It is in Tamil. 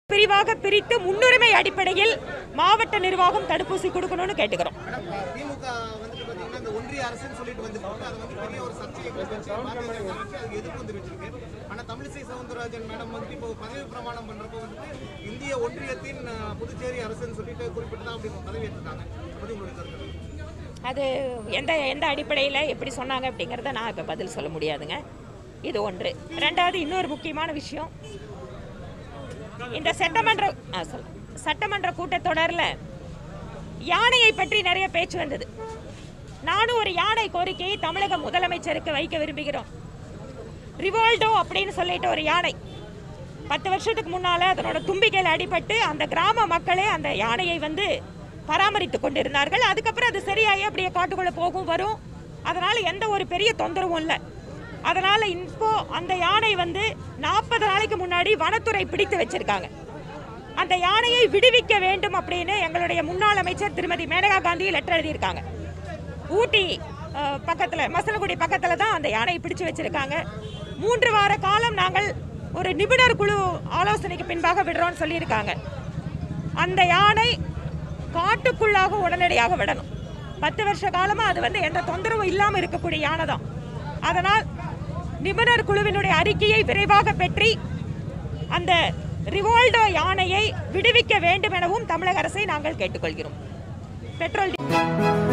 பிரிவாக பிரித்து முன்னுரிமை அடிப்படையில் மாவட்ட நிர்வாகம் தடுப்பூசி கொடுக்கணும்னு கேட்டுக்கிறோம் திமுக வந்துட்டு பாத்தீங்கன்னா இந்த ஒன்றிய அரசுன்னு சொல்லிட்டு வந்துருக்காங்க அது வந்து பெரிய ஒரு சர்ச்சையை கிளப்பிச்சு பாரதிய ஜனதா கட்சி அதுக்கு எதிர்ப்பு தெரிவிச்சிருக்கு ஆனா தமிழிசை சவுந்தரராஜன் மேடம் வந்துட்டு இப்போ பதவி பிரமாணம் பண்றப்போ வந்துட்டு இந்திய ஒன்றியத்தின் அஹ், புதுச்சேரி அரசுன்னு சொல்லிட்டு குறிப்பிட்டு தான் அப்படி பதவி ஏற்றிருக்காங்க அப்படி உங்களுடைய கருத்து அது எந்த எந்த அடிப்படையில் எப்படி சொன்னாங்க அப்படிங்கிறத நான் இப்போ பதில் சொல்ல முடியாதுங்க இது ஒன்று ரெண்டாவது இன்னொரு முக்கியமான விஷயம் இந்த சட்டமன்ற ஆ, சொல்லு. சட்டமன்ற கூட்டத்தொடரில் யானையை பற்றி நிறைய பேச்சு வந்தது நானும் ஒரு யானை கோரிக்கையை தமிழக முதலமைச்சருக்கு வைக்க விரும்புகிறோம் ரிவால்டோ அப்படின்னு சொல்லிட்டு ஒரு யானை பத்து வருஷத்துக்கு முன்னால அதனோட தும்பிக்கையில் அடிபட்டு அந்த கிராம மக்களே அந்த யானையை வந்து பராமரித்து கொண்டிருந்தார்கள் அதுக்கப்புறம் அது சரியாகி அப்படியே காட்டுக்குள்ள போகும் வரும் அதனால எந்த ஒரு பெரிய தொந்தரவும் இல்லை அதனால இப்போ அந்த யானை வந்து நாற்பது நாளைக்கு முன்னாடி வனத்துறை பிடித்து வச்சிருக்காங்க அந்த யானையை விடுவிக்க வேண்டும் அப்படின்னு எங்களுடைய முன்னாள் அமைச்சர் திருமதி மேனகா காந்தி லெட்டர் எழுதியிருக்காங்க ஊட்டி அஹ், பக்கத்துல மசனகுடி பக்கத்துல தான் அந்த யானையை பிடிச்சு வச்சிருக்காங்க மூன்று வார காலம் நாங்கள் ஒரு நிபுணர் குழு ஆலோசனைக்கு பின்பாக விடுறோம்னு சொல்லியிருக்காங்க அந்த யானை காட்டுக்குள்ளாக உடனடியாக விடணும் பத்து வருஷ காலமா அது வந்து எந்த தொந்தரவும் இல்லாம இருக்கக்கூடிய யானை தான் அதனால் நிபுணர் குழுவினுடைய அறிக்கையை விரைவாக பெற்றி அந்த ரிவால்டோ யானையை விடுவிக்க வேண்டும் எனவும் தமிழக அரசை நாங்கள் கேட்டுக்கொள்கிறோம் பெட்ரோல்